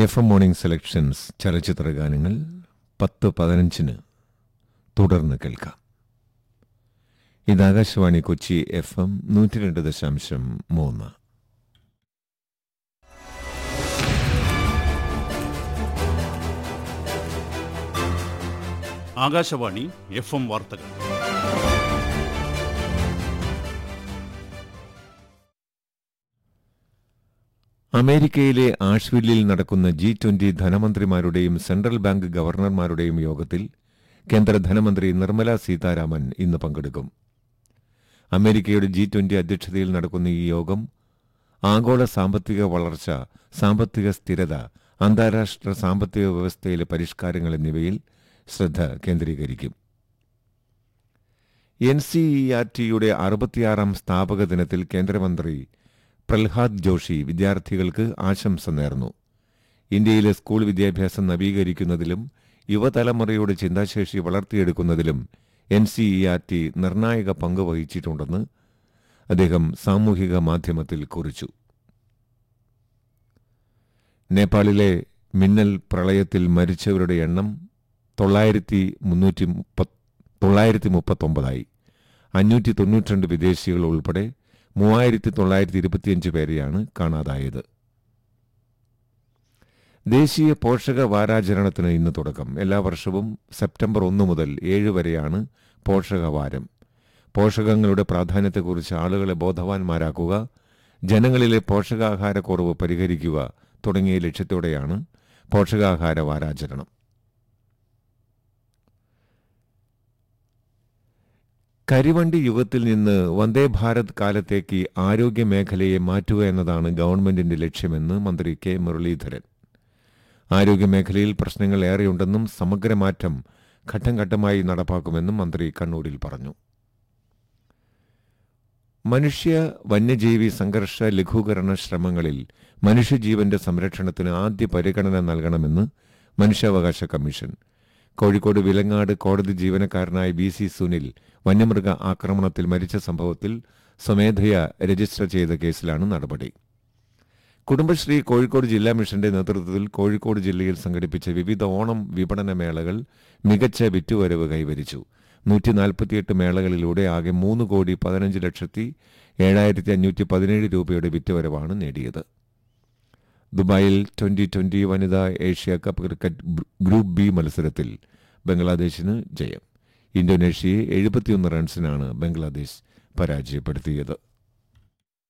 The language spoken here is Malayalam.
എഫ് എം മോർണിംഗ് സെലക്ഷൻസ് ചലച്ചിത്ര ഗാനങ്ങൾ പത്ത് പതിനഞ്ചിന് തുടർന്ന് കേൾക്കാം ഇത് ആകാശവാണി കൊച്ചി എഫ് എം നൂറ്റി രണ്ട് ദശാംശം മൂന്ന് ആകാശവാണി എഫ് എം വാർത്തകൾ അമേരിക്കയിലെ ആഷ്വില്ലിൽ നടക്കുന്ന ജി ട്വന്റി ധനമന്ത്രിമാരുടെയും സെൻട്രൽ ബാങ്ക് ഗവർണർമാരുടെയും യോഗത്തിൽ കേന്ദ്ര ധനമന്ത്രി നിർമ്മല സീതാരാമൻ ഇന്ന് പങ്കെടുക്കും അമേരിക്കയുടെ ജി ട്വന്റി അധ്യക്ഷതയിൽ നടക്കുന്ന ഈ യോഗം ആഗോള സാമ്പത്തിക വളർച്ച സാമ്പത്തിക സ്ഥിരത അന്താരാഷ്ട്ര സാമ്പത്തിക വ്യവസ്ഥയിലെ പരിഷ്കാരങ്ങൾ എന്നിവയിൽ ശ്രദ്ധ കേന്ദ്രീകരിക്കും എൻ സി ഇ ആർ ടിയുടെ അറുപത്തിയാറാം സ്ഥാപക ദിനത്തിൽ കേന്ദ്രമന്ത്രി പ്രഹ്ലാദ് ജോഷി വിദ്യാർത്ഥികൾക്ക് ആശംസ നേർന്നു ഇന്ത്യയിലെ സ്കൂൾ വിദ്യാഭ്യാസം നവീകരിക്കുന്നതിലും യുവതലമുറയുടെ ചിന്താശേഷി വളർത്തിയെടുക്കുന്നതിലും N C E R T നിർണായക പങ്ക് വഹിച്ചിട്ടുണ്ടെന്ന് അദ്ദേഹം സാമൂഹിക മാധ്യമത്തിൽ കുറിച്ചു നേപ്പാളിലെ മിന്നൽ പ്രളയത്തിൽ മരിച്ചവരുടെ എണ്ണം തൊള്ളായിരത്തി മുന്നൂറ്റി മുപ്പത് തൊള്ളായിരത്തി മുപ്പത്തൊമ്പതായി അഞ്ഞൂറ്റി തൊണ്ണൂറ്റിരണ്ട് വിദേശികൾ ഉൾപ്പെടെ മൂവായിരത്തി തൊള്ളായിരത്തി ഇരുപത്തിയഞ്ച് പേരെയാണ് കാണാതായത് ദേശീയ പോഷക വാരാചരണത്തിന് ഇന്ന് തുടക്കം എല്ലാ വർഷവും സെപ്റ്റംബർ ഒന്ന് മുതൽ ഏഴ് വരെയാണ് പോഷകവാരം പോഷകങ്ങളുടെ പ്രാധാന്യത്തെക്കുറിച്ച് ആളുകളെ ബോധവാന്മാരാക്കുക ജനങ്ങളിലെ പോഷകാഹാരക്കുറവ് പരിഹരിക്കുക തുടങ്ങിയ ലക്ഷ്യത്തോടെയാണ് പോഷകാഹാര വാരാചരണം കരിവണ്ടി യുഗത്തിൽ നിന്ന് വന്ദേ ഭാരത് കാലത്തേക്ക് ആരോഗ്യ മേഖലയെ മാറ്റുക എന്നതാണ് ഗവൺമെന്റിന്റെ ലക്ഷ്യമെന്ന് മന്ത്രി കെ മുരളീധരൻ ആരോഗ്യ മേഖലയിൽ പ്രശ്നങ്ങൾ ഏറെയുണ്ടെന്നും സമഗ്രമാറ്റം ഘട്ടം ഘട്ടമായി നടപ്പാക്കുമെന്നും മന്ത്രി കണ്ണൂരിൽ പറഞ്ഞു മനുഷ്യ വന്യജീവി സംഘർഷ ലഘൂകരണ ശ്രമങ്ങളിൽ മനുഷ്യജീവന്റെ സംരക്ഷണത്തിന് ആദ്യ പരിഗണന നൽകണമെന്ന് മനുഷ്യാവകാശ കമ്മീഷൻ കോഴിക്കോട് വിലങ്ങാട് കോടതി ജീവനക്കാരനായ ബി സി സുനിൽ വന്യമൃഗ ആക്രമണത്തിൽ മരിച്ച സംഭവത്തിൽ സ്വമേധയ രജിസ്റ്റർ ചെയ്ത കേസിലാണ് നടപടി കുടുംബശ്രീ കോഴിക്കോട് ജില്ലാ മിഷന്റെ നേതൃത്വത്തിൽ കോഴിക്കോട് ജില്ലയിൽ സംഘടിപ്പിച്ച വിവിധ ഓണം വിപണന മേളകൾ മികച്ച വിറ്റുവരവ് കൈവരിച്ചു നൂറ്റി നാൽപ്പത്തിയെട്ട് മേളകളിലൂടെ ആകെ മൂന്ന് കോടി പതിനഞ്ച് ലക്ഷത്തി ഏഴായിരത്തി അഞ്ഞൂറ്റി പതിനേഴ് രൂപയുടെ വിറ്റുവരവാണ് നേടിയത് ദുബായിൽ ട്വന്റി ട്വന്റി വനിതാ Asia cup cricket group B മത്സരത്തിൽ ബംഗ്ലാദേശിന് ജയം ഇന്തോനേഷ്യയെ എഴുപത്തിയൊന്ന് റൺസിനാണ് ബംഗ്ലാദേശ് പരാജയപ്പെടുത്തിയത്